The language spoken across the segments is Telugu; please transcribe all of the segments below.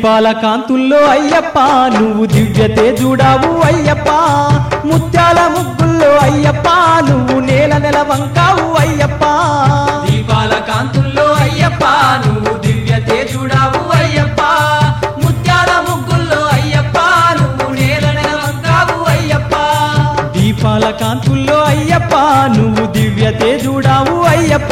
దీపాల కాంతుల్లో అయ్యప్ప నువ్వు దివ్య తేజుడావు అయ్యప్ప ముత్యాల ముగ్గుల్లో అయ్యప్ప నువ్వు నేల నెల వంకావు అయ్యప్ప దీపాల కాంతుల్లో అయ్యప్ప నువ్వు దివ్య తేజుడావు అయ్యప్ప ముత్యాల ముగ్గుల్లో అయ్యప్ప నువ్వు నేల నెలవంకావు అయ్యప్ప దీపాల కాంతుల్లో అయ్యప్ప నువ్వు దివ్య తేజుడావు అయ్యప్ప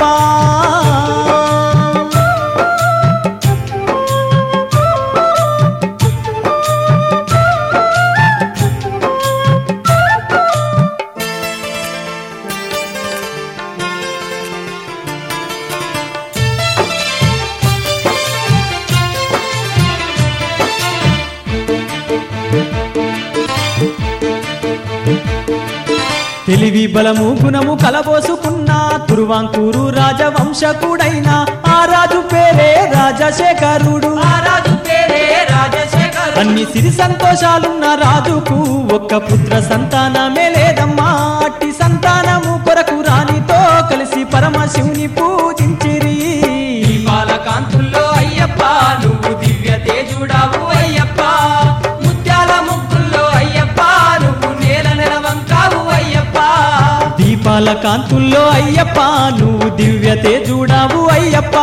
తెలివి బలము గుణము కలబోసుకున్న తురువాంకూరు రాజవంశకుడైన ఆ రాజు పేరే రాజశేఖరుడు ఆ రాజు పేరే రాజశేఖర్ అన్ని సిరి సంతోషాలున్న రాజుకు ఒక్క పుత్ర సంతానమే లేదమ్మా అట్టి సంతానము కొరకు రాణితో కలిసి పరమశివుని పూజించిరి దీపాల కాంతుల్లో అయ్యప్ప నువ్వు దివ్య తేజుడావు అయ్యప్ప ముత్యాల ముగ్గుల్లో అయ్యప్ప నువ్వు నేల నెలవంకావు అయ్యప్ప దీపాల కాంతుల్లో అయ్యప్ప నువ్వు దివ్య తేజుడావు అయ్యప్ప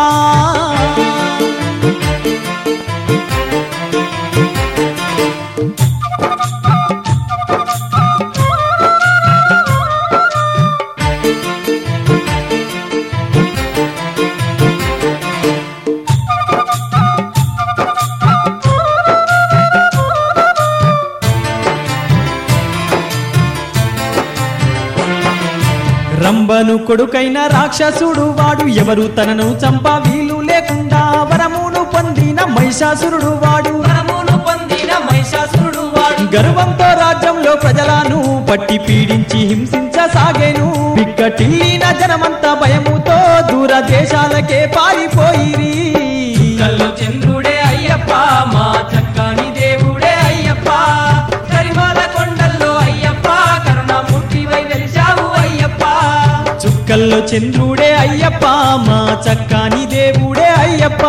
రంబను కొడుకైన రాక్షసుడు వాడు ఎవరు తనను చంప వీలు లేకుండా వరమును పొందిన మహిషాసురుడు వాడు వరమును పొందిన మహిషాసురుడు వాడు గర్వంతో రాజ్యంలో ప్రజలను పట్టి పీడించి హింసించసాగేను పిక్కటిల్లిన జనమంతా భయముతో దూర దేశాలకే పారిపోయిరి కల్లో చంద్రుడే అయ్యప్ప మా చక్కని దేవుడే అయ్యప్ప కరిమాల కొండల్లో అయ్యప్ప కరుణామూర్తివై వెలిశావు అయ్యప్ప చుక్కల్లో చంద్రుడే అయ్యప్ప మా చక్కని దేవుడే అయ్యప్ప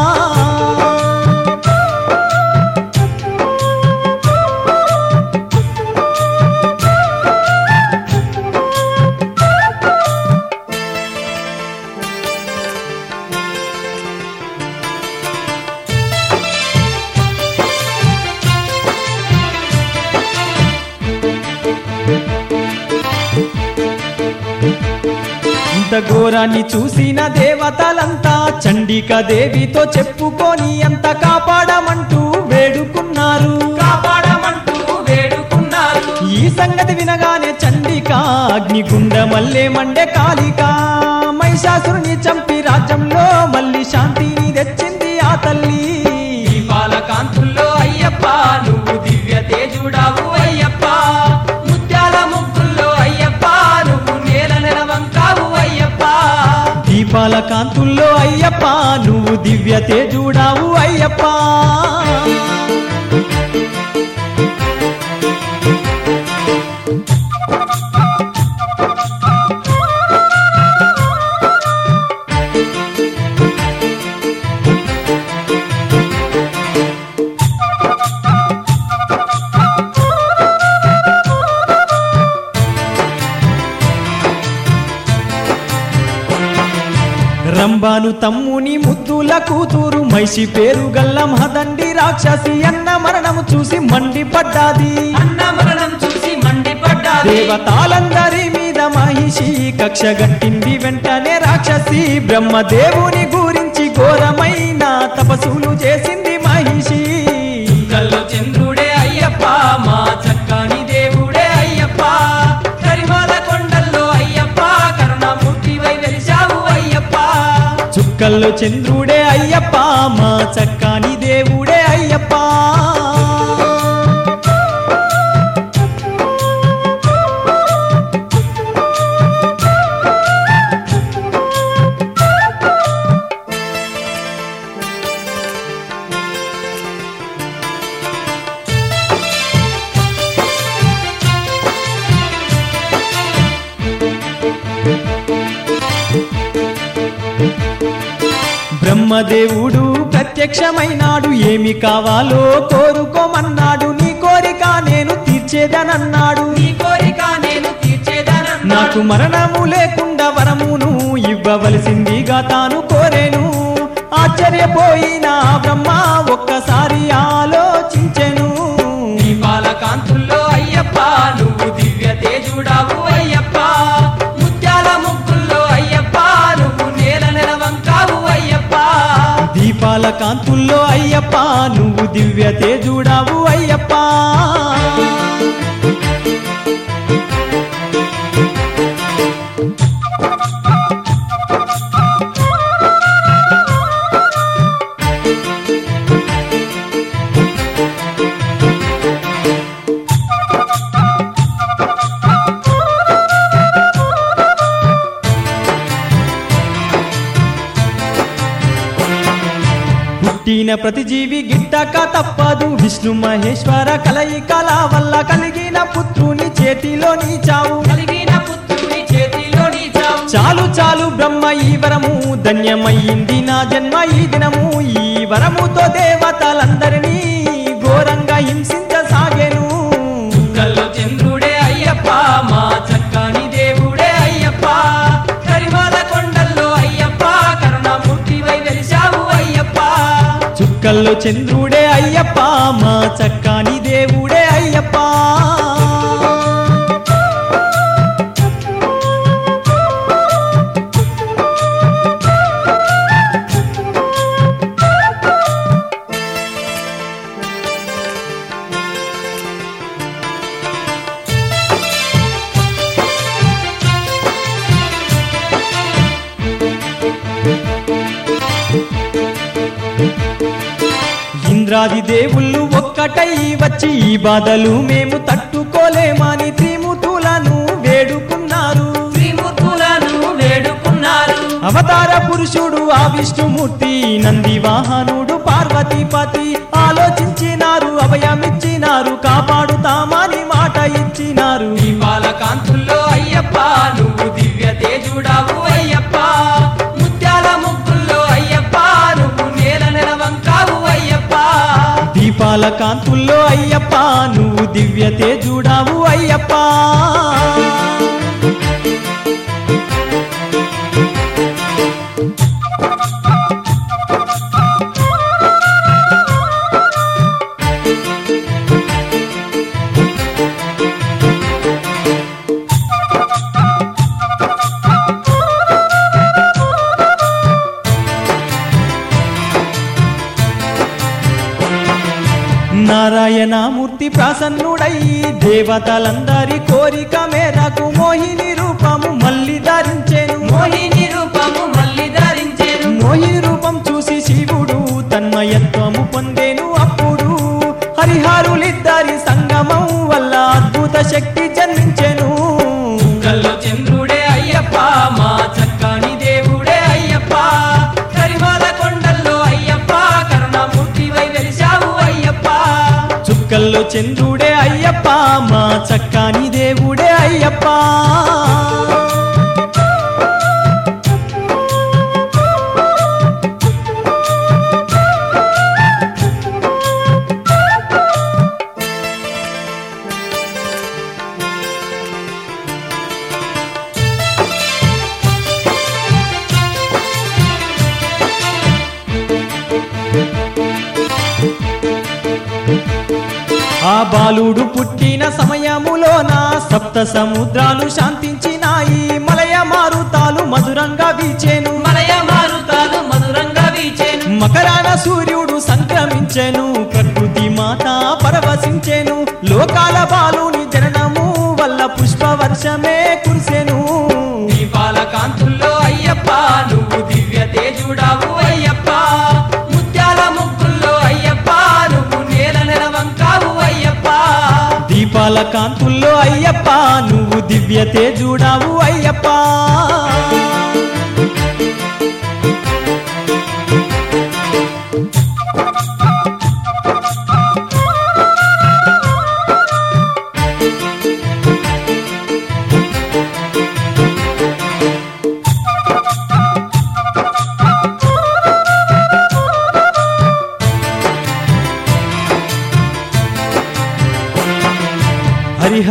ఇంత ఘోరాన్ని చూసిన దేవతలంతా చండిక దేవితో చెప్పుకొని ఎంత కాపాడమంటూ వేడుకున్నారు కాపాడమంటూ వేడుకున్నారు ఈ సంగతి వినగానే చండిక అగ్నిగుండ మల్లే మండే కాళిక మహిషాసురుని చంపి రాజ్యంలో మళ్ళీ శాంతిని తెచ్చింది ఆ తల్లి దీపాల కాంతుల్లో అయ్యప్ప నువ్వు దివ్య తేజుడావు అయ్యప్ప ముత్యాల ముగ్గుల్లో అయ్యప్ప నువ్వు నేల నెలవంకావు అయ్యప్ప దీపాల కాంతుల్లో అయ్యప్ప నువ్వు దివ్య తేజుడావు అయ్యప్ప రంబాను తమ్ముని ముద్దుల కూతురు మైసి పేరు గల్ల మహదండి రాక్షసి అన్న మరణము చూసి మండిపడ్డాది అన్న మరణం చూసి మండిపడ్డాది దేవతాలందరి మీద మహిషి కక్ష గట్టింది వెంటనే రాక్షసి బ్రహ్మదేవుని గురించి ఘోరమైన తపస్సులు చేసింది మహిషి కల్లో చంద్రుడే అయ్యప్ప మా చక్కని దేవుడే అయ్యప్ప కరిమాల కొండల్లో అయ్యప్ప కరుణామూర్తివై వెలిశావు అయ్యప్ప చుక్కల్లో చంద్రుడే అయ్యప్ప మా చక్కని దేవుడే అయ్యప్ప బ్రహ్మదేవుడు ప్రతి ప్రత్యక్షమైనాడు ఏమి కావాలో కోరుకోమన్నాడు నీ కోరిక నేను తీర్చేదనన్నాడు నీ కోరిక నేను తీర్చేదనన్నాడు నాకు మరణము లేకుండా వరమును ఇవ్వవలసిందిగా తాను కోరేను ఆశ్చర్యపోయిన బ్రహ్మ ఒక్కసారి ఆలోచించెను దీపాల కాంతుల్లో అయ్యప్ప నువ్వు దివ్య తేజుడావు అయ్యప్ప ముత్యాల ముగ్గుల్లో అయ్యప్ప నువ్వు నేల నెలవంకావు అయ్యప్ప దీపాల కాంతుల్లో అయ్యప్ప నువ్వు దివ్య తేజుడావు అయ్యప్ప పుట్టిన ప్రతి జీవి గిట్టక తప్పదు విష్ణు మహేశ్వర కలయికల వల్ల కలిగిన పుత్రుని చేతిలోని చావు కలిగిన పుత్రుని చేతిలో నీ చావు చాలు చాలు బ్రహ్మ ఈ వరము ధన్యమయ్యింది నా జన్మ ఈ దినము ఈ వరముతో దేవతలందరినీ ఘోరంగా హింసించసాగెను కల్లో చంద్రుడే అయ్యప్ప మా చక్కని దేవుడే అయ్యప్ప కరిమాల కొండల్లో అయ్యప్ప కరుణమూర్తివై వెలిశావు అయ్యప్ప చుక్కల్లో చంద్రుడే అయ్యప్ప మా చక్కని దేవుడే అయ్యప్ప ఇంద్రాది దేవుళ్ళు ఒక్కటై వచ్చి ఈ బాధలు మేము తట్టుకోలేమని త్రిమూర్తులను వేడుకున్నారు త్రిమూర్తులను వేడుకున్నారు అవతార పురుషుడు ఆ విష్ణుమూర్తి నంది వాహనుడు పార్వతీపతి ఆలోచించినారు అభయమిచ్చినారు కాపాడుతామని మాట ఇచ్చినారు దీపాల కాంతుల్లో అయ్యప్ప నువ్వు దివ్య తేజుడావు అయ్యప్ప ముత్యాల ముగ్గుల్లో అయ్యప్ప నువ్వు నేల నెలవంకావు అయ్యప్ప దీపాల కాంతుల్లో అయ్యప్ప నువ్వు దివ్య తేజుడావు అయ్యప్ప నారాయణమూర్తి ప్రసన్నుడై దేవతలందరి కోరిక మేరకు మోహిని రూపము మళ్ళీ ధరించెను మోహిని రూపము మళ్ళీ ధరించేను మోహిని రూపం చూసి శివుడు తన్మయత్వము పొందేను అప్పుడు హరిహరులిద్దరి సంగమం వల్ల అద్భుత శక్తి జన్మించెను కల్లో చంద్రుడే అయ్యప్ప మా చక్కని దేవుడే అయ్యప్ప కరిమాల కొండల్లో అయ్యప్ప కరుణమూర్తివై వెలిశావు అయ్యప్ప చుక్కల్లో చంద్రుడే అయ్యప్ప మా చక్కని దేవుడే అయ్యప్ప ఆ బాలుడు పుట్టిన సమయములోన సప్త సముద్రాలు శాంతించినాయి మలయ మారుతాలు మధురంగా వీచెను మలయ మారుతాలు మధురంగా వీచేను మకరాన సూర్యుడు సంక్రమించెను ప్రకృతి మాత పరవశించెను లోకాల బాలుని జననము వల్ల పుష్ప వర్షమే కురిసెను దీపాల కాంతుల్లో అయ్యప్ప నువ్వు దివ్య తేజుడావు అయ్యప్ప ముత్యాల ముగ్గుల్లో అయ్యప్ప నువ్వు నేల నెలవంకావు అయ్యప్ప దీపాల కాంతుల్లో అయ్యప్ప నువ్వు దివ్య తేజుడావు అయ్యప్ప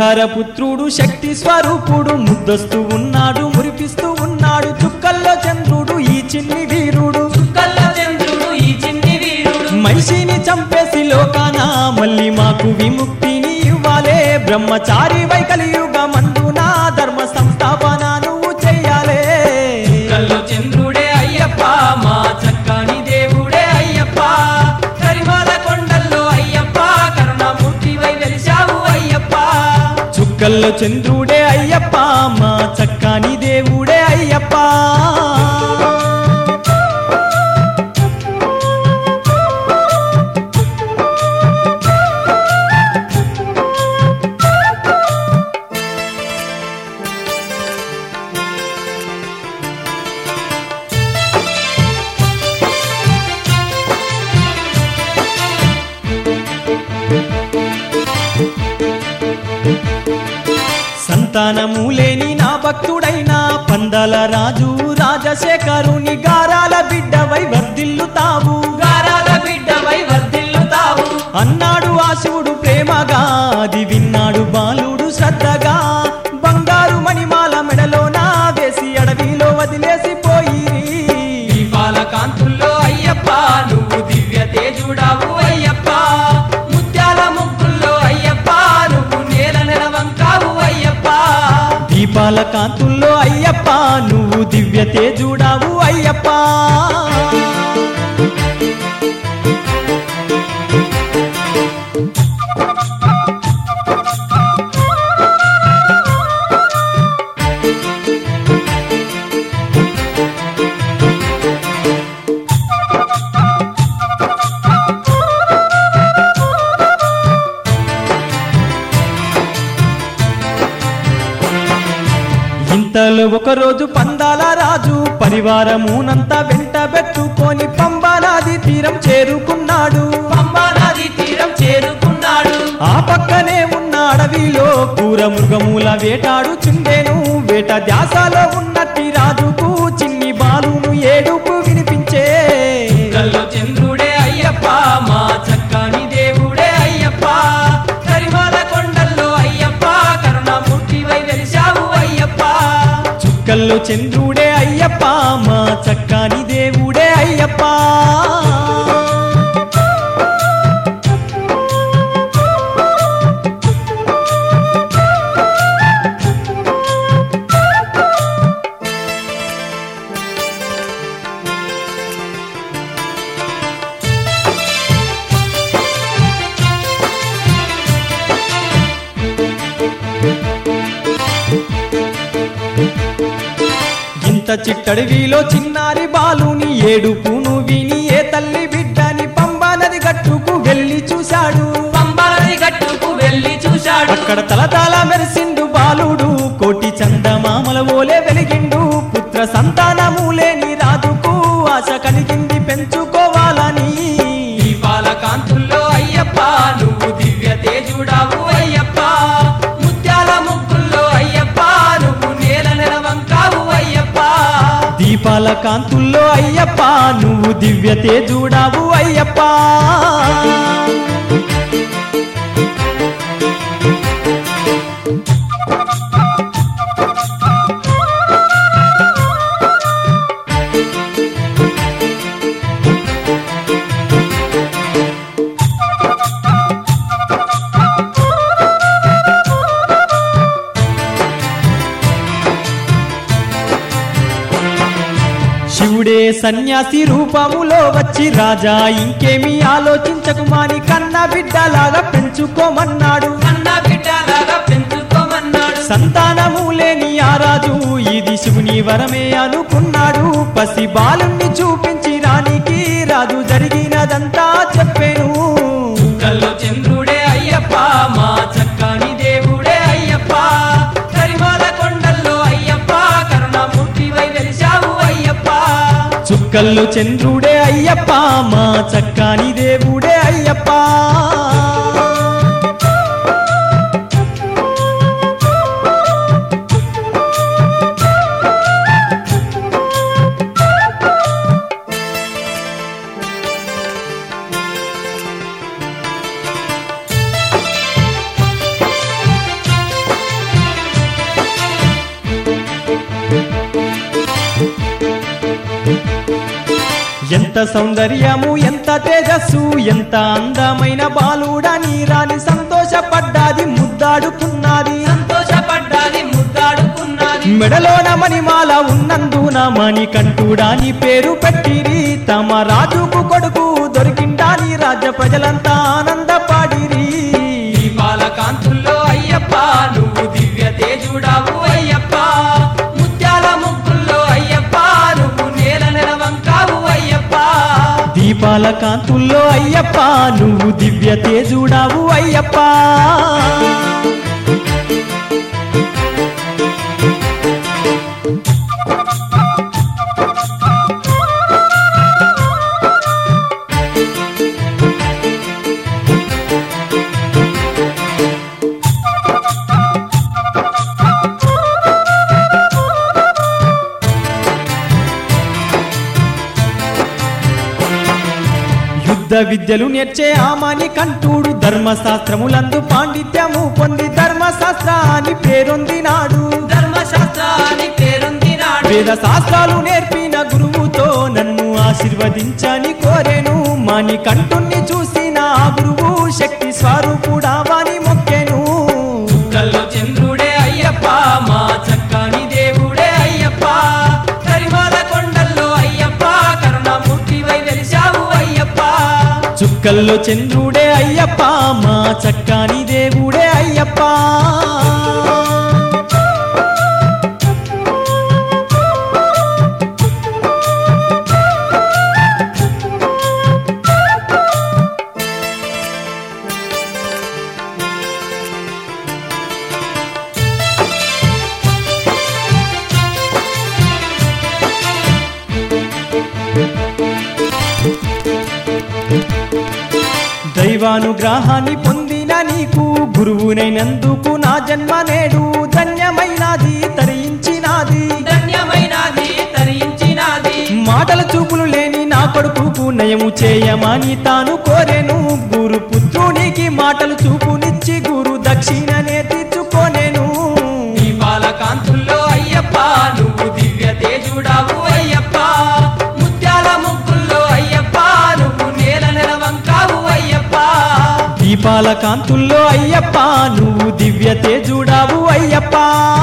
హరిహర పుత్రుడు శక్తి స్వరూపుడు ముద్దస్తూ ఉన్నాడు మురిపిస్తూ ఉన్నాడు చుక్కల్లో చంద్రుడు ఈ చిన్ని వీరుడు కల్ల చంద్రుడు ఈ చిన్ని వీరుడు మనిషిని చంపేసి లోకాన మళ్ళీ మాకు విముక్తిని ఇవ్వాలే బ్రహ్మచారి వైకలియుగ మందున ధర్మ సంస్థాపన నువ్వు చెయ్యాలే కల్లో చంద్రుడే అయ్యప్ప మా చక్కని దేవుడే అయ్యప్ప కరిమాల కొండల్లో అయ్యప్ప కరుణామూర్తివై వెలిశావు అయ్యప్ప చుక్కల్లో చంద్రుడే అయ్యప్ప మా చక్కని దేవుడే అయ్యప్ప సంతానము లేని నా భక్తుడైన పందల రాజు రాజశేఖరుని గారాల బిడ్డవై వర్ధిల్లుతావు గారాల బిడ్డవై వర్ధిల్లుతావు అన్నాడు ఆ శివుడు ప్రేమగా అది విన్నాడు బాలుడు శ్రద్ధగా బంగారు మణిమాల మెడలో నా వేసి అడవిలో వదిలేసి పోయిరి దీపాల కాంతుల్లో అయ్యప్ప నువ్వు దివ్య తేజుడావు అయ్యప్ప ముత్యాల ముగ్గుల్లో అయ్యప్ప నువ్వు నేల నెలవంకావు అయ్యప్ప దీపాల కాంతుల్లో అయ్యప్ప నువ్వు దివ్య తేజుడావు అయ్యప్ప ఇంతలో ఒకరోజు పందాల రాజు పరివారమునంతా వెంట పెట్టుకొని పంబానాది తీరం చేరుకున్నాడు పంబా నది తీరం చేరుకున్నాడు ఆ పక్కనే ఉన్న అడవిలో కూర మృగముల వేటాడు చుండెను వేట ధ్యాసలో ఉన్నట్టి రాజుకు చిన్ని బాలును ఏడుపు వినిపించే కల్లో చంద్రుడే అయ్యప్ప మా చక్కని దేవుడే అయ్యప్ప కరిమాల కొండల్లో అయ్యప్ప కరుణామూర్తివై వెలిశావు అయ్యప్ప చుక్కల్లో చంద్రుడే అయ్యప్ప మా చక్కని దేవుడే అయ్యప్ప ఇంత చిట్టడివిలో చిన్నారి బాలుని ఏడుపును విని ఏ తల్లి బిడ్డని పంబా నది గట్టుకు వెళ్ళి చూశాడు పంబా నది గట్టుకు వెళ్ళి చూశాడు అక్కడ తలతాల మెరిసిండు బాలుడు కోటి చందమామల ఓలే వెలిగిండు పుత్ర సంతానము లేని రాజుకు ఆశ కలిగింది పెంచుకోవాలని దీపాల కాంతుల్లో అయ్యప్ప నువ్వు దివ్య తేజుడావు అయ్యప్ప ముత్యాల ముగ్గుల్లో అయ్యప్ప నువ్వు నేల నెలవంకావు అయ్యప్ప దీపాల కాంతుల్లో అయ్యప్ప నువ్వు దివ్య తేజుడావు అయ్యప్ప శివుడే సన్యాసి రూపములో వచ్చి రాజా ఇంకేమీ ఆలోచించకుమాని కన్న బిడ్డలాగా పెంచుకోమన్నాడు అన్న బిడ్డలాగా పెంచుకోమన్నాడు సంతానము లేని ఆ రాజు ఇది శివుని వరమే అనుకున్నాడు పసి బాలుణ్ణి చూపించి రానికి రాజు జరిగినదంతా చెప్పాను కల్లో చంద్రుడే అయ్యప్ప మా చక్కని దేవుడే అయ్యప్ప కరిమాల కొండల్లో అయ్యప్ప కరుణామూర్తివై వెలిశావు అయ్యప్ప చుక్కల్లో చంద్రుడే అయ్యప్ప మా చక్కని దేవుడే అయ్యప్ప ఎంత సౌందర్యము ఎంత తేజస్సు ఎంత అందమైన బాలుడని రాని సంతోషపడ్డాది ముద్దాడుకున్నది సంతోషపడ్డాది ముద్దాడుకున్నది మెడలోన మణిమాల ఉన్నందున మణికంఠుడాని పేరు పెట్టిరి తమ రాజుకు కొడుకు దొరికిండాని రాజ్య ప్రజలంతా ఆనందపాడిరి దీపాల కాంతుల్లో అయ్యప్ప నువ్వు దివ్య తేజుడావు అయ్యప్ప ముత్యాల ముగ్గుల్లో అయ్యప్ప నువ్వు నేల నెలవంకావు అయ్యప్ప దీపాల కాంతుల్లో అయ్యప్ప నువ్వు దివ్య తేజుడావు అయ్యప్ప యుద్ధ విద్యలు నేర్చే ఆమాని కంటూడు ధర్మశాస్త్రములందు పాండిత్యము పొంది ధర్మశాస్త్ర అని పేరొందినాడు ధర్మశాస్త్రాన్ని పేరొందినాడు వేద శాస్త్రాలు నేర్పిన గురువుతో నన్ను ఆశీర్వదించని కోరెను మాని కంటుణ్ణి చూసిన ఆ గురువు శక్తి స్వరూపుడా వాని మొక్కెను కల్లో చంద్రుడే అయ్యప్ప మా చక్కని దేవుడే అయ్యప్ప కరిమాల కొండల్లో అయ్యప్ప కరుణమూర్తివై వెలిశావు అయ్యప్ప చుక్కల్లో చంద్రుడే అయ్యప్ప మా చక్కని దేవుడే అయ్యప్ప దైవానుగ్రహాన్ని పొందిన నీకు గురువునైనందుకు నా జన్మ నేడు ధన్యమైనది తరించినాది ధన్యమైనది తరించినది మాటల చూపులు లేని నా కొడుకుకు నయము చేయమని తాను కోరెను గురు పుత్రునికి మాటలు చూపునిచ్చి గురు దక్షిణనే తీర్చుకోనేను దీపాల కాంతుల్లో అయ్యప్ప నువ్వు దివ్య తేజుడావు అయ్యప్ప ముత్యాల ముగ్గుల్లో అయ్యప్ప నువ్వు నేల నెలవంకావు అయ్యప్ప దీపాల కాంతుల్లో అయ్యప్ప నువ్వు దివ్య తేజుడావు అయ్యప్ప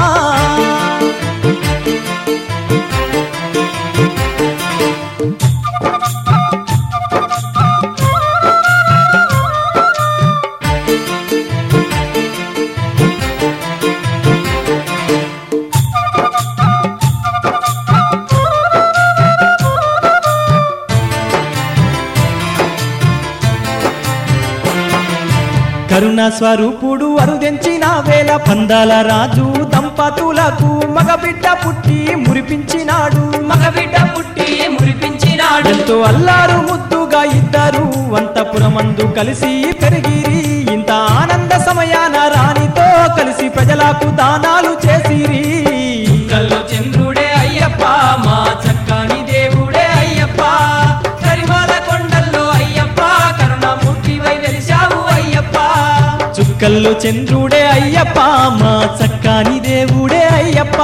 కరుణ స్వరూపుడు అరుదెంచిన వేల పందాల రాజు దంపతులకు మగబిడ్డ పుట్టి మురిపించినాడు మగబిడ్డ పుట్టి మురిపించినాడు ఎంతో అల్లారు ముద్దుగా ఇద్దరు అంతపురమందు కలిసి పెరిగిరి ఇంత ఆనంద సమయాన రాణితో కలిసి ప్రజలకు దానాలు చేసిరి కల్లో చంద్రుడే అయ్యప్ప మా చక్కని దేవుడే అయ్యప్ప కరిమాల కొండల్లో అయ్యప్ప కరుణమూర్తివై వెలిశావు అయ్యప్ప చుక్కల్లో చంద్రుడే అయ్యప్ప మా చక్కని దేవుడే అయ్యప్ప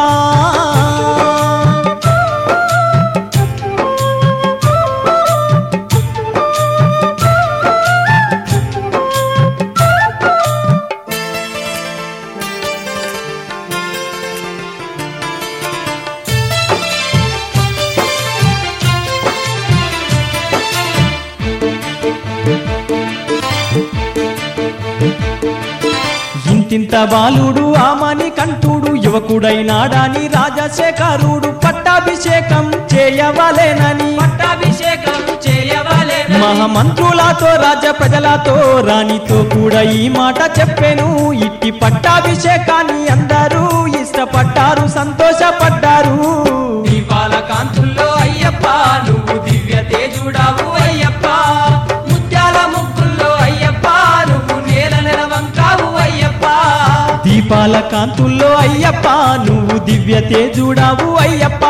ఇంతింత బాలుడు ఆమని కంటుడు యువకుడైనాడాని రాజశేఖరుడు పట్టాభిషేకం చేయవలెనని పట్టాభిషేకం చేయవలే మహామంత్రులతో రాజ ప్రజలతో రాణితో కూడా ఈ మాట చెప్పెను ఇట్టి పట్టాభిషేకాన్ని అందరూ ఇష్టపడ్డారు సంతోషపడ్డారు దీపాల కాంతుల్లో అయ్యప్ప నువ్వు దివ్య తేజుడావు అయ్యప్ప ముత్యాల ముగ్గుల్లో అయ్యప్ప నువ్వు నేల నెలవంకావు అయ్యప్ప దీపాల కాంతుల్లో అయ్యప్ప నువ్వు దివ్య తేజుడావు అయ్యప్ప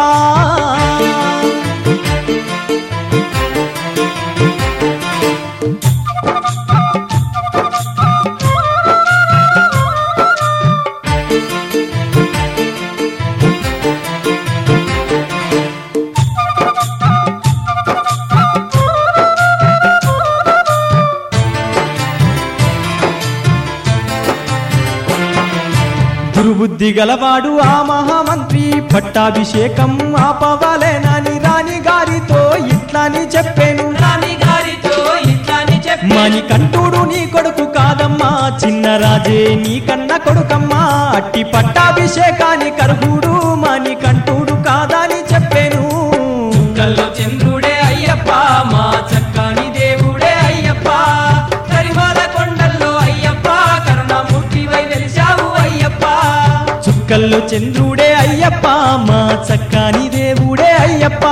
బుద్ధి గలవాడు ఆ మహామంత్రి పట్టాభిషేకం ఆపవాలేనని రాణి గారితో ఇట్లాని చెప్పాను రాణి గారితో ఇట్లాని చెప్పి మని కంటూడు నీ కొడుకు కాదమ్మా చిన్న రాజే నీ కన్న కొడుకమ్మా అట్టి పట్టాభిషేకానికి అర్హుడు మని కంటూడు కాదని చెప్పాను కల్లో చంద్రుడే అయ్యప్ప మా చక్కని దేవుడే అయ్యప్ప కరిమాల కొండల్లో అయ్యప్ప కరుణామూర్తివై వెలిశావు అయ్యప్ప చుక్కల్లో చంద్రుడే అయ్యప్ప మా చక్కని దేవుడే అయ్యప్ప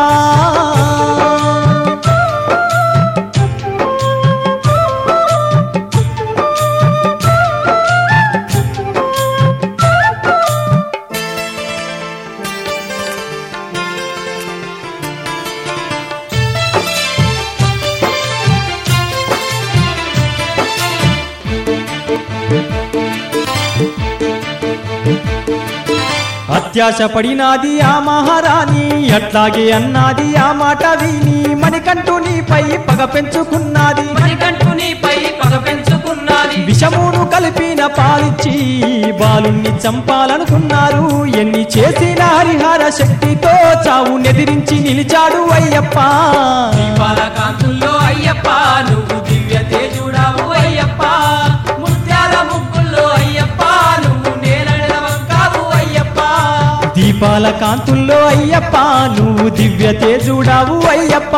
అత్యాశ పడినాది ఆ మహారాణి అట్లాగే అన్నాది ఆ మాట విని మణికంఠు నీపై పగ పెంచుకున్నది మణికంఠు నీపై పగ పెంచుకున్నది విషమును కలిపిన పాలిచ్చి బాలుణ్ణి చంపాలనుకున్నారు ఎన్ని చేసిన హరిహర శక్తితో చావు నెదిరించి నిలిచాడు అయ్యప్ప దీపాల కాంతుల్లో అయ్యప్ప నువ్వు దివ్య తేజుడావు అయ్యప్ప ముత్యాల ముగ్గుల్లో అయ్యప్ప నువ్వు నేల వంకావు అయ్యప్ప దీపాల కాంతుల్లో అయ్యప్ప నువ్వు దివ్య తేజుడావు అయ్యప్ప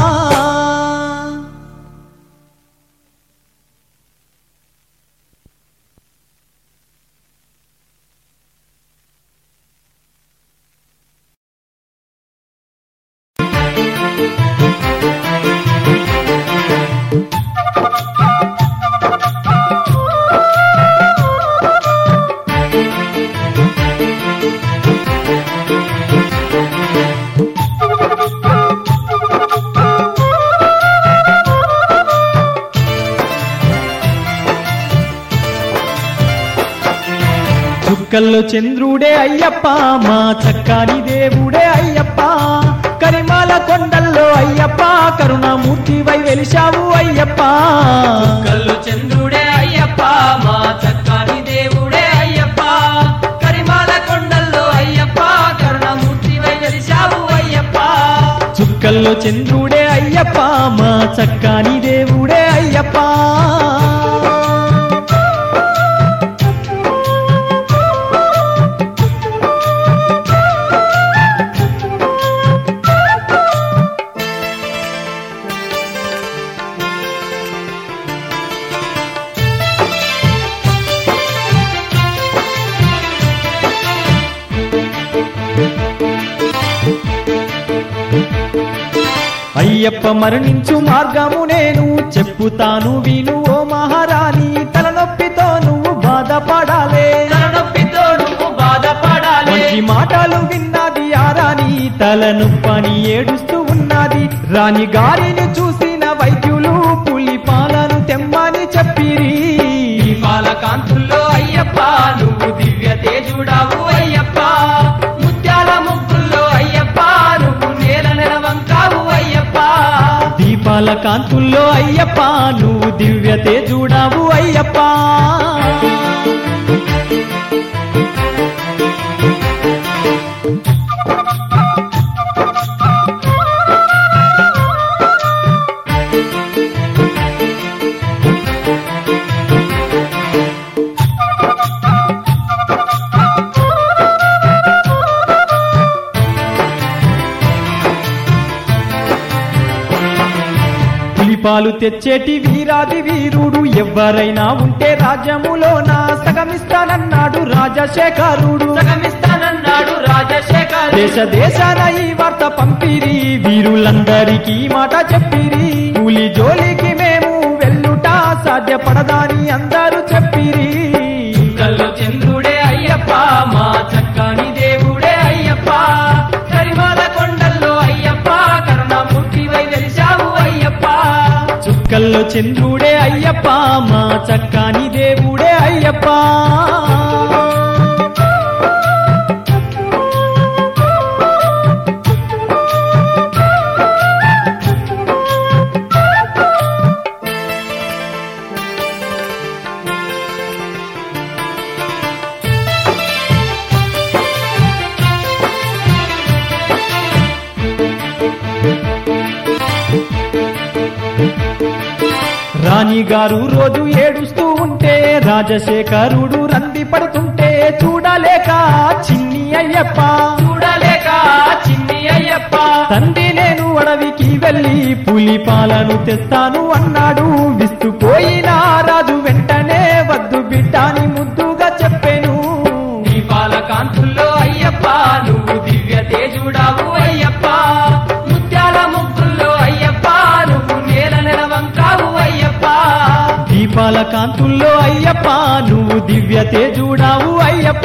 చుక్కల్లో చంద్రుడే అయ్యప్ప మా చక్కని దేవుడే అయ్యప్ప కరిమాల కొండల్లో అయ్యప్ప కరుణామూర్తివై వెలిశావు అయ్యప్ప కల్లు చంద్రుడే అయ్యప్ప మా చక్కని దేవుడే అయ్యప్ప కరిమాల కొండల్లో అయ్యప్ప కరుణమూర్తివై వెలిశావు అయ్యప్ప చుక్కల్లో చంద్రుడే అయ్యప్ప మా చక్కని దేవుడే అయ్యప్ప అయ్యప్ప మరణించు మార్గము నేను చెప్పుతాను విను ఓ మహారాణి తలనొప్పితో నువ్వు బాధపడాలే తలనొప్పితో నువ్వు బాధపడాలి మంచి మాటలు విన్నది ఆ రాణి తలనొప్పని ఏడుస్తూ ఉన్నది రాణి గారిని చూసిన వైద్యులు పులి పాలను తెమ్మని చెప్పిరి దీపాల కాంతుల్లో అయ్యప్ప నువ్వు దివ్య తేజుడావు అయ్యప్ప ముత్యాల ముగ్గుల్లో అయ్యప్ప నువ్వు నేల నెల వంకావు అయ్యప్ప దీపాల కాంతుల్లో అయ్యప్ప నువ్వు దివ్య తేజుడావు అయ్యప్ప పులిపాలు తెచ్చేటి వీరాది వీరుడు ఎవ్వరైనా ఉంటే రాజ్యములోన సగమిస్తానన్నాడు రాజశేఖరుడు సగమిస్తానన్నాడు రాజశేఖర్ దేశ దేశాన ఈ వార్త పంపిరి వీరులందరికీ ఈ మాట చెప్పిరి పులి జోలికి మేము వెళ్ళుట సాధ్యపడదాని అందరూ చెప్పిరి కల్లో చంద్రుడే అయ్యప్ప మా చక్కని దేవుడే అయ్యప్ప కరిమాల కొండల్లో అయ్యప్ప కరుణామూర్తివై వెలిశావు అయ్యప్ప చుక్కల్లో చంద్రుడే అయ్యప్ప మా చక్కని దేవుడే అయ్యప్ప రాణిగారు రోజు ఏడుస్తూ ఉంటే రాజశేఖరుడు రంది పడుతుంటే చూడలేక చిన్ని అయ్యప్ప చూడలేక చిన్ని అయ్యప్ప తండ్రి నేను అడవికి వెళ్ళి పులి పాలను తెస్తాను అన్నాడు విస్తుపోయిన రాజు వెంటనే వద్దు బిడ్డాని ముద్దుగా చెప్పెను దీపాల కాంతుల్లో అయ్యప్ప నువ్వు దివ్య తేజుడావు అయ్యప్ప ముత్యాల ముగ్గుల్లో అయ్యప్ప నువ్వు నేల నెలవంకావు అయ్యప్ప దీపాల కాంతుల్లో అయ్యప్ప నువ్వు దివ్య తేజుడావు అయ్యప్ప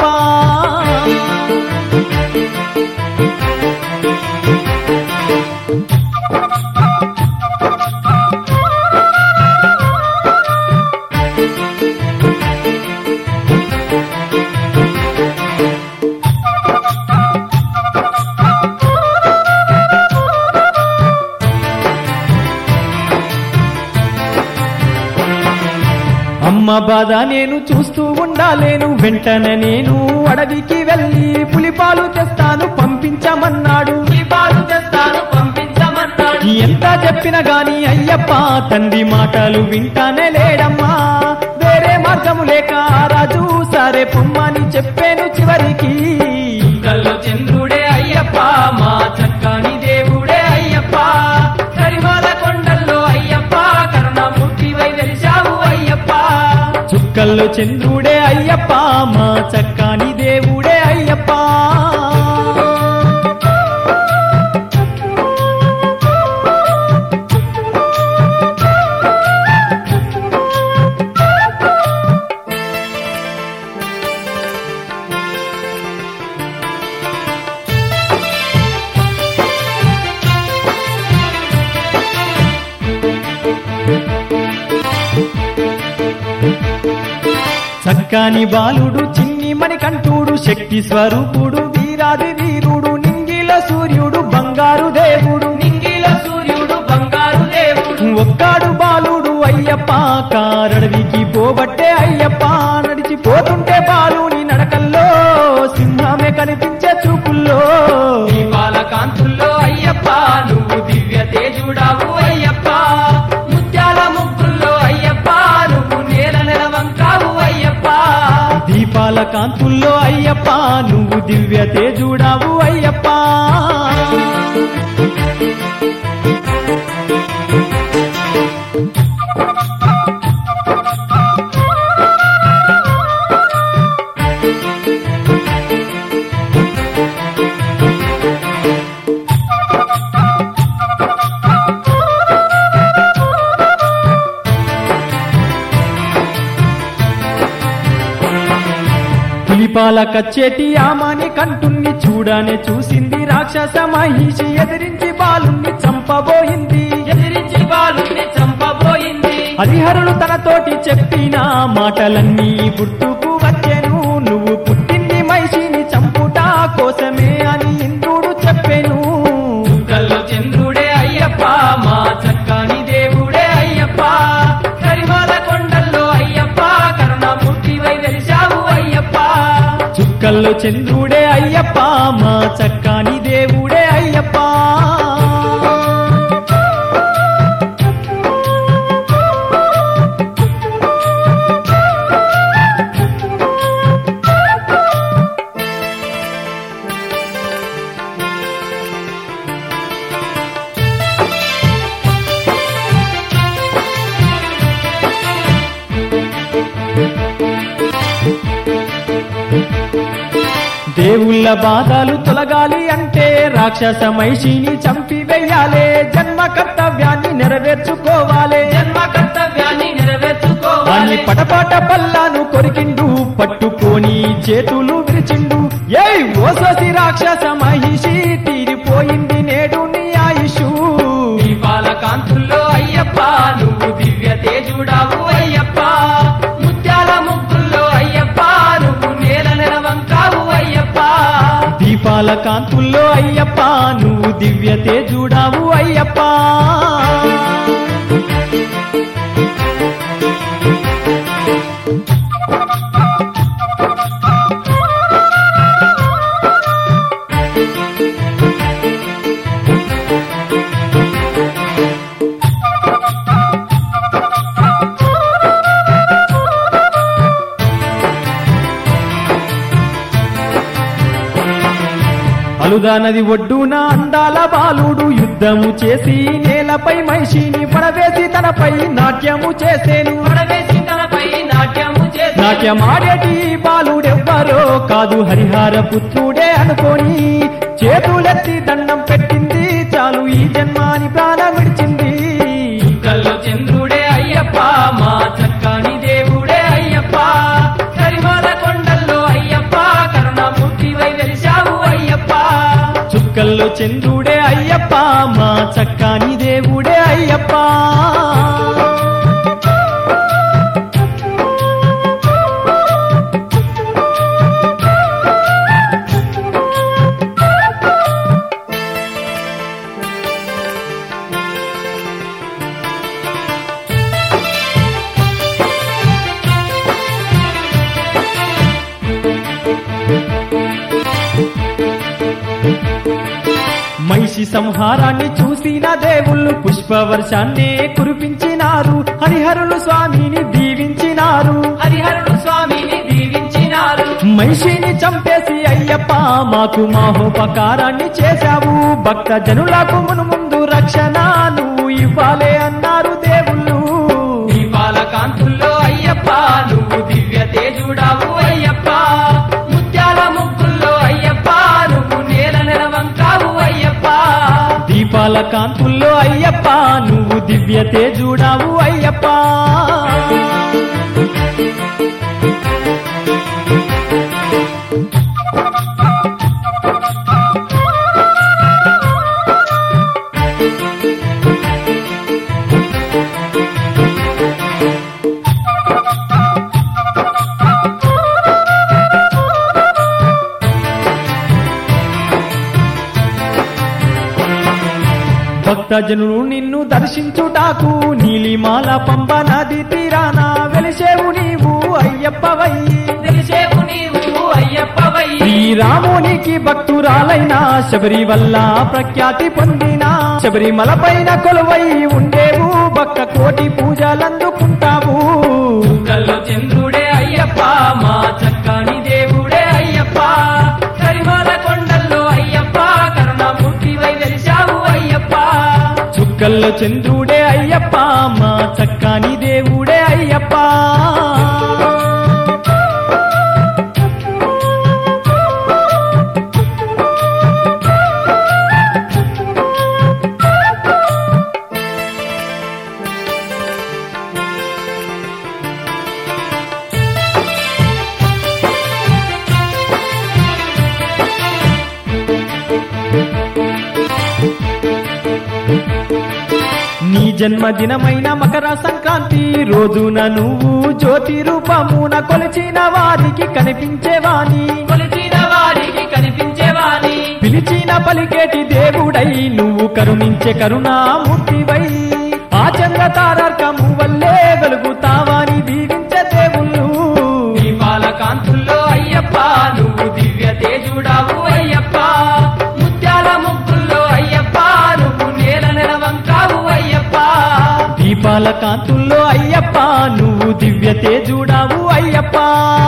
అమ్మ బాధ నేను చూస్తూ ఉండాలేను వెంటనే నేను అడవికి వెళ్ళి పులిపాలు తెస్తాను పంపించమన్నాడు దీపాలు తెస్తాను పంపించమన్నాడు ఎంత చెప్పిన గాని అయ్యప్ప తండ్రి మాటలు వింటానే లేడమ్మా వేరే మార్గము లేక రాజు సరే పొమ్మని చెప్పాను చివరికి కల్లో చంద్రుడే అయ్యప్ప మా చక్కని దేవుడే అయ్యప్ప కరిమాల కొండల్లో అయ్యప్ప కరుణమూర్తివై వెలిశావు అయ్యప్ప చుక్కల్లో చంద్రుడే అయ్యప్ప మా చక్కని దేవుడే అయ్యప్ప చక్కని బాలుడు చిన్ని మణికంఠుడు శక్తి స్వరూపుడు వీరాది వీరుడు నింగిల సూర్యుడు బంగారు దేవుడు నింగిల సూర్యుడు బంగారు దేవుడు ఒక్కాడు బాలుడు అయ్యప్ప కారడవికి పోబట్టే అయ్యప్ప నడిచిపోతుంటే బాలుని నడకల్లో సింహమే కనిపించే చూపుల్లో దీపాల కాంతుల్లో అయ్యప్ప నువ్వు దివ్య తేజుడావు అయ్యప్ప ముత్యాల ముగ్గుల్లో అయ్యప్ప నువ్వు నేల నెలవంకావు అయ్యప్ప దీపాల కాంతుల్లో అయ్యప్ప నువ్వు దివ్య తేజుడావు అయ్యప్ప పులిపాల కచ్చేటి ఆమాని కంటున్ని చూడనే చూసింది రాక్షస మహిషి ఎదిరించి బాలుణ్ణి చంపబోయింది ఎదిరించి బాలుని చంపబోయింది హరిహరులు తనతోటి చెప్పిన మాటలన్నీ గుర్తుకు వచ్చెను నువ్వు పుట్టింది మహిషిని చంపుట కోసమే అని ఇంద్రుడు చెప్పెను కల్లో చంద్రుడే అయ్యప్ప మా చక్కని దేవుడే అయ్యప్ప కరిమాల కొండల్లో అయ్యప్ప కరుణమూర్తివై వెలిశావు అయ్యప్ప చుక్కల్లో చంద్రుడే అయ్యప్ప మా చక్కని దేవుడే అయ్యప్ప దేవుళ్ళ బాధలు తొలగాలి అంటే రాక్షస మైషిని చంపి వెయ్యాలే జన్మ కర్తవ్యాన్ని నెరవేర్చుకోవాలే జన్మ కర్తవ్యాన్ని అని నెరవేర్చుకోవాలి పటపాట పల్లాను కొరికిండు పట్టుకొని చేతులు విరిచిండు ఏయ్ ఓససి రాక్షస మహిషి తీరిపోయింది నేడు నీ ఆయుషు దీపాల కాంతుల్లో అయ్యప్ప నువ్వు దివ్య తేజుడావు అయ్యప్ప ముత్యాల ముగ్గుల్లో అయ్యప్ప నువ్వు నేల నెలవంకావు అయ్యప్ప దీపాల కాంతుల్లో అయ్యప్ప నువ్వు దివ్య తేజుడావు అయ్యప్ప అలుదా నది ఒడ్డున అందాల బాలుడు యుద్ధము చేసి నేలపై మహిషిని పడవేసి తనపై నాట్యము చేసేను పడవేసి తనపై నాట్యము చేసి నాట్యమాడేటి బాలుడెవ్వరో కాదు హరిహర పుత్రుడే అనుకోని చేతులెత్తి దండం పెట్టింది చాలు ఈ జన్మాని ప్రాణం విడిచింది కల్లో చంద్రుడే అయ్యప్ప మా చక్కని దేవుడే అయ్యప్ప కరిమాల కొండల్లో అయ్యప్ప కరుణామూర్తివై వెలిశావు అయ్యప్ప చుక్కల్లో చంద్రుడే అయ్యప్ప మా చక్కని దేవుడే అయ్యప్ప మహిషి సంహారాన్ని చూసిన దేవుళ్ళు పుష్పవర్షాన్ని కురిపించినారు హరిహరులు స్వామిని దీవించినారు హరిహరుడు స్వామిని దీవించినారు మహిషిని చంపేసి అయ్యప్ప మాకు మాహోపకారాన్ని చేశావు భక్త జనులకు మును ముందు రక్షణ నువ్వు ఇవ్వాలే అన్నారు దేవుళ్ళు దీపాల కాంతుల్లో అయ్యప్ప నువ్వు దివ్య తేజుడావు అయ్యప్ప ముత్యాల ముగ్గుల్లో అయ్యప్ప నువ్వు నేల నెలవంకావు అయ్యప్ప దీపాల కాంతుల్లో అయ్యప్ప నువ్వు దివ్య తేజుడావు అయ్యప్ప భక్తజనులు నిన్ను దర్శించుటాకు నీలిమాల పంబ నది తీరాన వెలిసేవు నీవు అయ్యప్పవయ్యి తెలిసేవు నీవు అయ్యప్పవై శ్రీరామునికి భక్తురాలైన శబరి వల్ల ప్రఖ్యాతి పొందిన శబరిమల పైన కొలువై ఉండేవు భక్త కోటి పూజలందుకుంటావు కల్లో చంద్రుడే అయ్యప్ప మా చక్కని దేవుడే అయ్యప్ప కరిమాల కొండల్లో అయ్యప్ప కరుణామూర్తివై వెలిశావు అయ్యప్ప చుక్కల్లో చంద్రుడే అయ్యప్ప మా చక్కని దేవుడే అయ్యప్ప నీ జన్మదినమైన మకర సంక్రాంతి రోజున నువ్వు జ్యోతి రూపమున కొలిచిన వారికి కనిపించేవాని కొలిచిన వారికి కనిపించేవాని పిలిచిన పలికేటి దేవుడై నువ్వు కరుణించే కరుణామూర్తివై ఆ చంద్ర తారకము వల్లే వెలుగుతావాని దీవించే దేవుళ్ళు దీపాల కాంతుల్లో అయ్యప్ప నువ్వు దివ్య తేజుడావు అయ్యప్ప ముత్యాల ముగ్గుల్లో అయ్యప్ప నువ్వు నేల నెలవంకావు అయ్యప్ప దీపాల కాంతుల్లో అయ్యప్ప నువ్వు దివ్య తేజుడావు అయ్యప్ప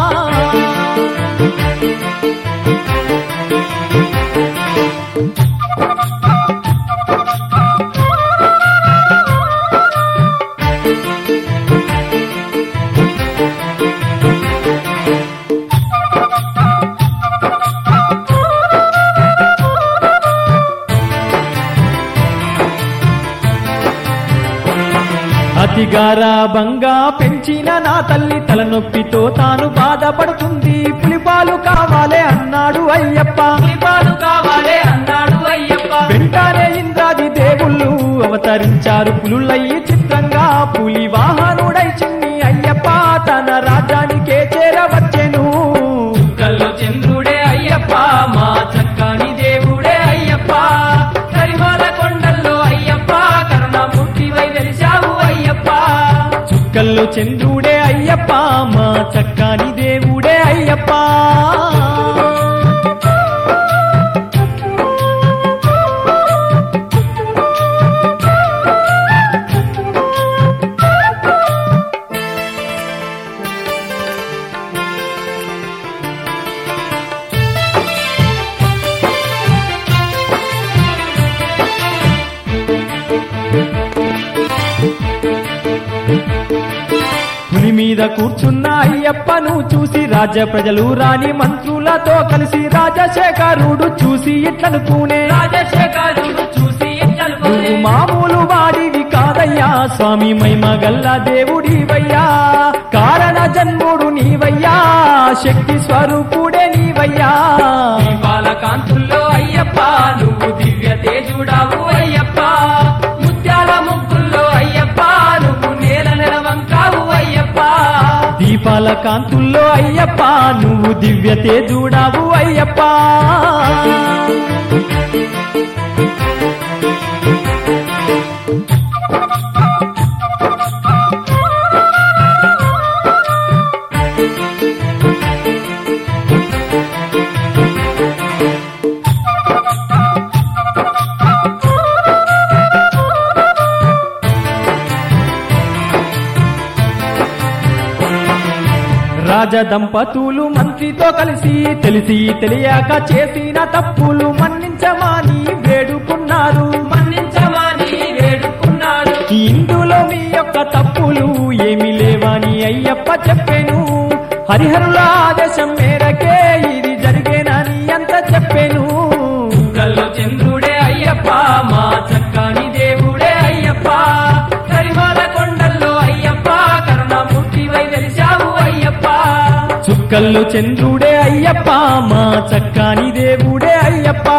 అతి గారాబంగా పెంచిన నా తల్లి తలనొప్పితో తాను బాధపడుతుంది పులిపాలు కావాలే అన్నాడు అయ్యప్ప పులిపాలు కావాలే అన్నాడు అయ్యప్ప వెంటనే ఇంద్రాది దేవుళ్ళు అవతరించారు పులులయ్యి చిత్రంగా పులి వాహనుడై చిన్ని అయ్యప్ప తన రాజ్యానికే చేరవచ్చెను కల్లో చంద్రుడే అయ్యప్ప మా చక్కని దేవుడే అయ్యప్ప కరిమాల కొండల్లో అయ్యప్ప కరుణామూర్తివై వెలిశావు అయ్యప్ప చుక్కల్లో చంద్రుడే అయ్యప్ప మా చక్కని దేవుడే అయ్యప్ప మీద కూర్చున్న అయ్యప్పను చూసి రాజ్య ప్రజలు రాణి మంత్రులతో కలిసి రాజశేఖరుడు చూసి ఇట్లనుకునే రాజశేఖరుడు చూసి నువ్వు ఇట్లనుకునే మామూలు వాడివి కాదయ్యా స్వామి మైమగల్ల దేవుడివయ్యా కారణ జన్ముడు నీవయ్యా శక్తి స్వరూపుడే నీవయ్యా దీపాల కాంతుల్లో అయ్యప్ప నువ్వు దివ్య తేజుడావు అయ్యప్ప ముత్యాల ముగ్గుల్లో అయ్యప్ప నువ్వు నేల నెలవంకావు అయ్యప్ప దీపాల కాంతుల్లో అయ్యప్ప నువ్వు దివ్య తేజుడావు అయ్యప్ప రాజదంపతులు మంత్రితో కలిసి తెలిసి తెలియక చేసిన తప్పులు మన్నించమని వేడుకున్నారు మన్నించమని వేడుకున్నాడు ఇందులో మీ యొక్క తప్పులు ఏమి లేవని అయ్యప్ప చెప్పెను హరిహరుల ఆదేశం మేరకే ఇది జరిగేనని అంత చెప్పెను కల్లో చంద్రుడే అయ్యప్ప మా చక్కని దేవుడే అయ్యప్ప కరిమాల కొండల్లో అయ్యప్ప కరుణమూర్తివై వెలిశావు అయ్యప్ప చుక్కల్లో చంద్రుడే అయ్యప్ప మా చక్కని దేవుడే అయ్యప్ప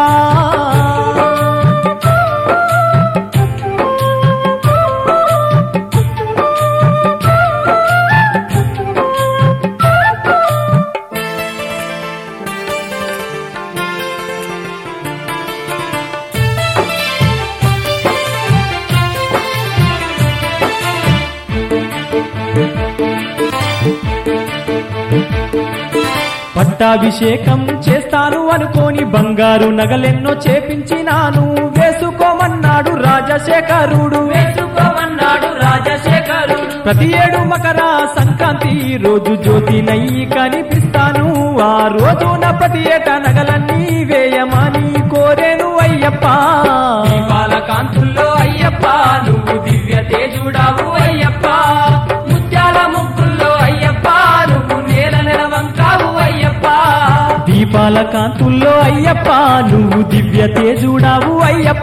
పట్టాభిషేకం చేస్తాను అనుకోని బంగారు నగలెన్నో చేపించినాను వేసుకోమన్నాడు రాజశేఖరుడు వేసుకోమన్నాడు రాజశేఖరుడు ప్రతి ఏడు మకర సంక్రాంతి రోజు జ్యోతి నయ్యి కనిపిస్తాను ఆ రోజున ప్రతి ఏట నగలన్నీ వేయమని కోరేను అయ్యప్ప దీపాల కాంతుల్లో అయ్యప్ప నువ్వు దివ్య తేజుడావు అయ్యప్ప ముత్యాల ముగ్గుల్లో అయ్యప్ప నువ్వు నేల నెలవంకావు అయ్యప్ప దీపాల కాంతుల్లో అయ్యప్ప నువ్వు దివ్య తేజుడావు అయ్యప్ప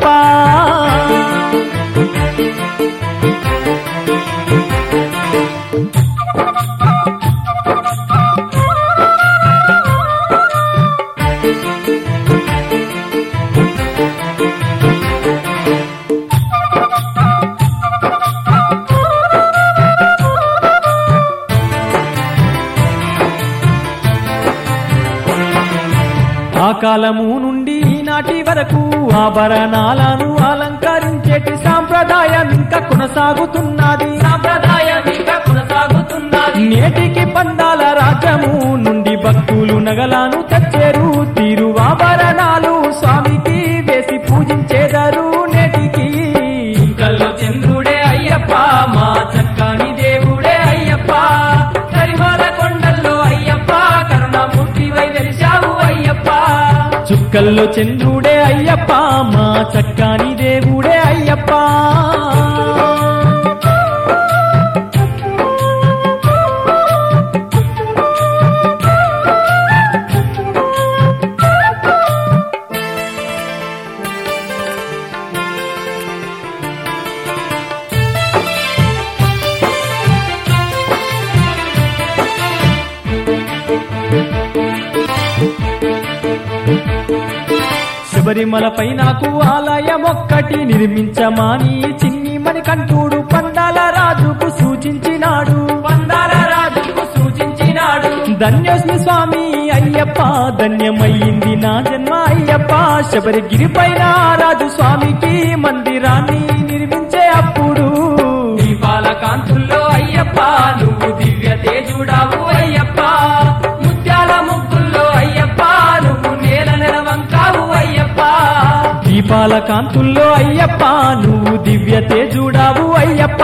ఆ కాలము నుండి ఈనాటి వరకు ఆభరణాలను అలంకరించేటి సాంప్రదాయం ఇంకా కొనసాగుతున్నది సాంప్రదాయం ఇంకా కొనసాగుతున్నది నేటికి పందాల రాజ్యము నుండి భక్తులు నగలాను తెచ్చేరు తిరువాభరణాలు స్వామికి వేసి పూజించేదారు నేటికి కల్లో చంద్రుడే అయ్యప్ప మా చక్కని దేవుడే అయ్యప్ప కరిమాల కొండల్లో అయ్యప్ప కరుణమూర్తివై వెలిశావు అయ్యప్ప చుక్కల్లో చంద్రుడే అయ్యప్ప మా చక్కని దేవుడే అయ్యప్ప శబరిమలపై నాకు ఆలయం ఒక్కటి నిర్మించమాని చిన్ని మణికంఠుడు పండాల రాజుకు సూచించినాడు పందాల రాజుకు సూచించినాడు ధన్యోస్మి స్వామి అయ్యప్ప ధన్యమయ్యింది నా జన్మ అయ్యప్ప శబరిగిరి పైన రాజు స్వామికి మందిరాన్ని నిర్మించే అప్పుడు దీపాల కాంతుల్లో అయ్యప్ప నువ్వు దివ్య తేజుడావు అయ్యప్ప ముత్యాల ముగ్గుల్లో అయ్యప్ప నువ్వు నేల నెలవంకావు అయ్యప్ప దీపాల కాంతుల్లో అయ్యప్ప నువ్వు దివ్య తేజుడావు అయ్యప్ప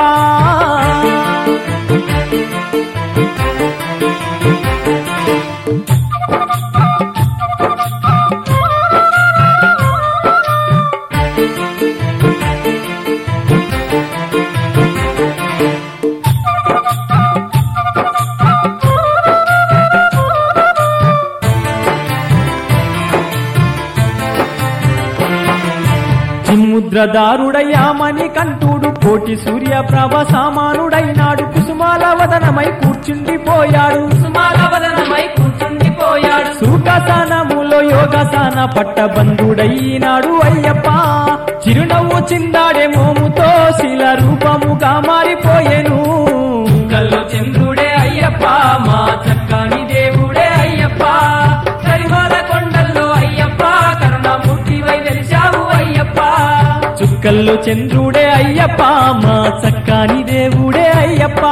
చిన్ముద్రదారుడయ్యామని కంటూడు కోటి సూర్య ప్రభ సామానుడైనాడు కుసుమాల వదనమై కూర్చుండిపోయాడు సుమాల వదనమై కూర్చుండిపోయాడు సుఖాసనములో యోగాసన పట్టబంధుడైనాడు అయ్యప్ప చిరునవ్వు చిందాడే మోముతో శిల రూపముగా మారిపోయెను కల్లో చంద్రుడే అయ్యప్ప మా చక్కని దేవుడే అయ్యప్ప కరిమాల కొండల్లో అయ్యప్ప కరుణమూర్తివై వెలిశావు అయ్యప్ప చుక్కల్లో చంద్రుడే అయ్యప్ప మా చక్కని దేవుడే అయ్యప్ప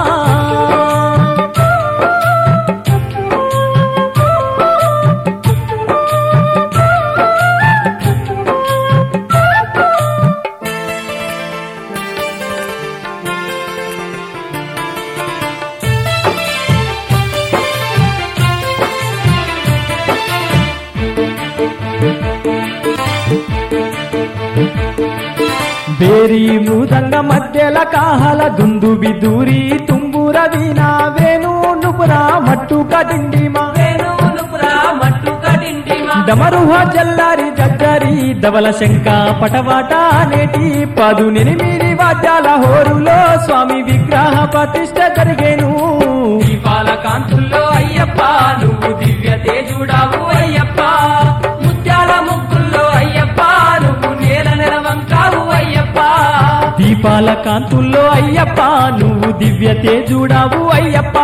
ಬೇರಿ ಮೃದಂಗ ಮಧ್ಯಲ ಕಾಹಲ ದುಂದು ಬಿದೂರಿ ತುಂಬುರ ವೀಣ ವೇಣು ನುಪುರ ಮಟ್ಟು ಕದಿಂಡಿಮ వేణువులుపురా మట్టు కడిండిమా డమరుహ జల్లారి జగ్గరి ధవల శంక పటవాట నేటి పదునెనిమిది వాద్యాల హోరులో స్వామి విగ్రహ ప్రతిష్ట జరిగేను దీపాల కాంతుల్లో అయ్యప్ప నువ్వు దివ్య తేజుడావు అయ్యప్ప ముత్యాల ముగ్గుల్లో అయ్యప్ప నువ్వు నేల నెలవంకావు అయ్యప్ప దీపాల కాంతుల్లో అయ్యప్ప నువ్వు దివ్య తేజుడావు అయ్యప్ప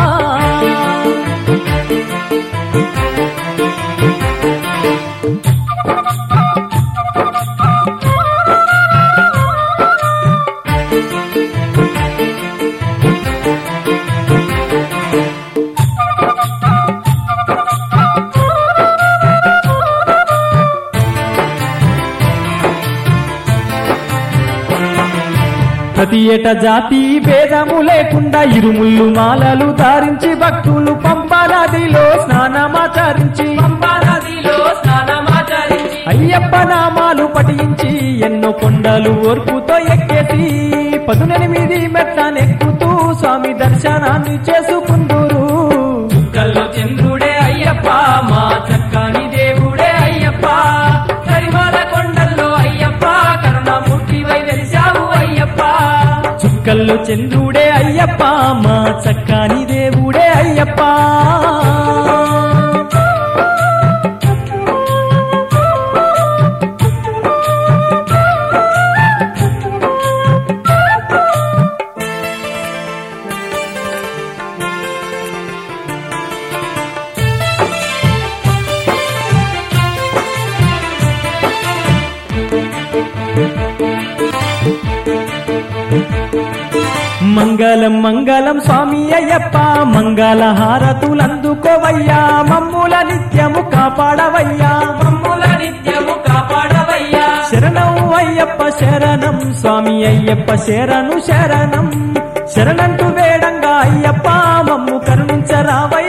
ప్రతి ఏట జాతి భేదము లేకుండా ఇరుముళ్ళు మాలలు ధారించి భక్తులు పంపా నదిలో స్నానమాచరించి పంపా నదిలో స్నానమాచరించి అయ్యప్ప నామాలు పఠించి ఎన్నో కొండలు ఓర్పుతో ఎక్కేసి పదునెనిమిది మెట్లనెక్కుతూ స్వామి దర్శనాన్ని చేసుకుందూరు కల్లో చంద్రుడే అయ్యప్ప మా చక్కని దేవుడే అయ్యప్ప కరిమాల కొండల్లో అయ్యప్ప కరుణమూర్తివై వెలిశావు అయ్యప్ప చుక్కల్లో చంద్రుడే అయ్యప్ప మా చక్కని దేవుడే అయ్యప్ప మంగళం మంగళం స్వామి అయ్యప్ప మంగళ హారతులందుకోవయ్యా మమ్ముల నిత్యము కాపాడవయ్యా మమ్ముల నిత్యము కాపాడవయ్యా శరణం అయ్యప్ప శరణం స్వామి అయ్యప్ప శరణు శరణం శరణంటూ వేడంగా అయ్యప్ప మమ్ము కరుణించరావయ్య